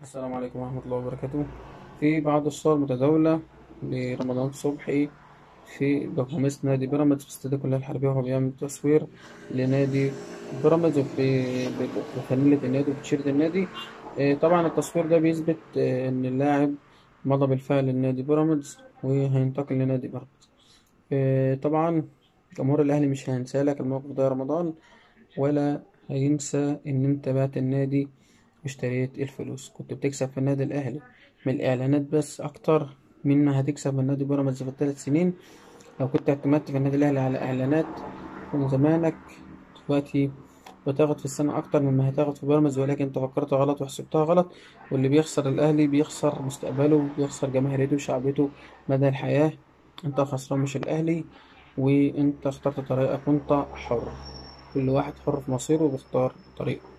السلام عليكم ورحمة الله وبركاته في بعض الصور متداولة لرمضان صبحي في بقميص نادي بيراميدز في استاد الكلية الحربية وهو بيعمل تصوير لنادي بيراميدز وفي بفانيلة النادي وبتيشيرت النادي آه، طبعا التصوير ده بيثبت آه، إن اللاعب مضى بالفعل لنادي بيراميدز وهينتقل لنادي بيراميدز آه، طبعا جمهور الأهلي مش هينسى لك الموقف ده يا رمضان ولا هينسى إن أنت بعت النادي واشتريت الفلوس كنت بتكسب في النادي الأهلي من الإعلانات بس أكتر من ما هتكسب من نادي بيراميدز في الثلاث سنين لو كنت اعتمدت في النادي الأهلي على إعلانات كان زمانك دلوقتي بتاخد في السنة أكتر مما هتاخد في بيراميدز ولكن أنت فكرت غلط وحسبتها غلط واللي بيخسر الأهلي بيخسر مستقبله بيخسر جماهيريته وشعبيته مدى الحياة أنت خسران مش الأهلي وأنت اخترت طريقك وأنت حر كل واحد حر في مصيره وبيختار طريقه